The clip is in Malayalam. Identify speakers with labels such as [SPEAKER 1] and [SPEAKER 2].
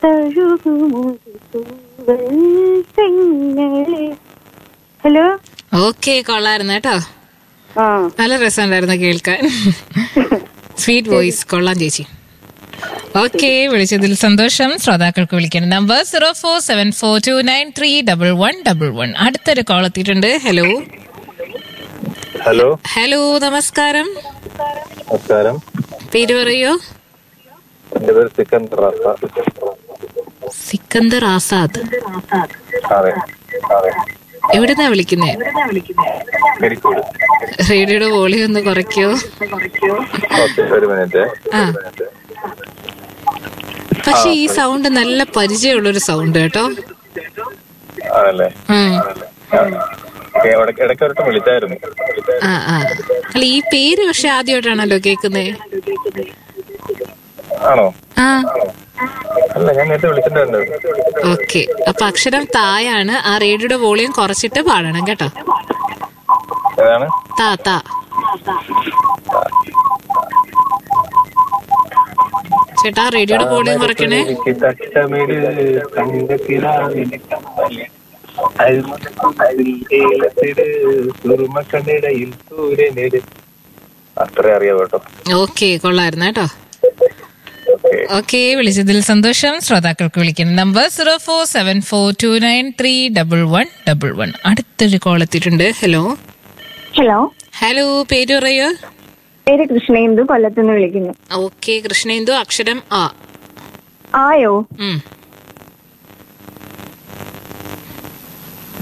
[SPEAKER 1] തഴുകുമൊരു തൂവൽ തെങ്ങളെ ഹലോ
[SPEAKER 2] ഓക്കെ കൊള്ളായിരുന്നു കേട്ടോ
[SPEAKER 1] ആ
[SPEAKER 2] നല്ല രസമുണ്ടായിരുന്നു കേൾക്കാൻ സ്വീറ്റ് വോയിസ് കൊള്ളാം ചേച്ചി ഓക്കെ വിളിച്ചതിൽ സന്തോഷം ശ്രോതാക്കൾക്ക് വിളിക്കണം number zero four seven four two nine three double one double one അടുത്തൊരു കോൾ എത്തിയിട്ടുണ്ട് ഹലോ
[SPEAKER 3] ഹലോ
[SPEAKER 2] ഹലോ നമസ്കാരം
[SPEAKER 3] നമസ്കാരം
[SPEAKER 2] പേര് പറയോ
[SPEAKER 3] എന്റെ പേര് സിക്കന്ദർ റാസ
[SPEAKER 2] സിക്കന്ദർ ആസാദ്
[SPEAKER 3] അതെ അതെ
[SPEAKER 2] എവിടുന്നാ വിളിക്കുന്നേ
[SPEAKER 3] കരിക്കോട്
[SPEAKER 2] റേഡിയോയുടെ വോളിയം ഒന്ന് കുറയ്ക്കോ
[SPEAKER 3] ഓക്കെ ഒരു മിനിറ്റ്
[SPEAKER 2] ആ പക്ഷെ ഈ സൗണ്ട് നല്ല പരിചയമുള്ളൊരു സൗണ്ട് കേട്ടോ
[SPEAKER 3] അതല്ലേ
[SPEAKER 2] ഉം.
[SPEAKER 3] ഓക്കെ, ഇടയ്ക്ക് ഇടയ്ക്ക് ഒരിട്ടം വിളിച്ചായിരുന്നു
[SPEAKER 2] ആ ആ അല്ല ഈ പേര് പക്ഷെ ആദ്യമായിട്ടാണല്ലോ കേക്കുന്നേ
[SPEAKER 3] ആണോ
[SPEAKER 2] ആ
[SPEAKER 3] അല്ല ഞാൻ നേരത്തെ വിളിച്ചിട്ടുണ്ടായിരുന്നു
[SPEAKER 2] ഓക്കെ അപ്പൊ അക്ഷരം തായാണ് ആ റേഡിയോയുടെ വോളിയം കുറച്ചിട്ട് പാടണം കേട്ടോ
[SPEAKER 3] ഏതാണ്
[SPEAKER 2] താ താ ചേട്ടാ റേഡിയോയുടെ വോളിയം കുറയ്ക്കണേ
[SPEAKER 3] എനിക്ക് തട്ടമിട് തങ്കക്കിനാവിന് കമ്മല്. അരിമുഖത്തില് സുറുമക്കണ്ണിടയിൽ സൂര്യനിട് അത്രേ അറിയാവൂ കേട്ടോ
[SPEAKER 2] ഓക്കെ കൊള്ളായിരുന്നു കേട്ടോ
[SPEAKER 3] ഓക്കെ
[SPEAKER 2] ഓക്കെ വിളിച്ചതിൽ സന്തോഷം ശ്രോതാക്കൾക്ക് വിളിക്കുന്ന number zero four seven four two nine three double one double one അടുത്തൊരു കോൾ എത്തിയിട്ടുണ്ട് ഹലോ
[SPEAKER 1] ഹലോ
[SPEAKER 2] ഹലോ പേര് പറയോ
[SPEAKER 1] പേര് കൃഷ്ണേന്ദു കൊല്ലത്തുനിന്ന് വിളിക്കുന്നു
[SPEAKER 2] ഓക്കെ കൃഷ്ണേന്ദു അക്ഷരം ആ
[SPEAKER 1] ആയോ
[SPEAKER 2] ഉം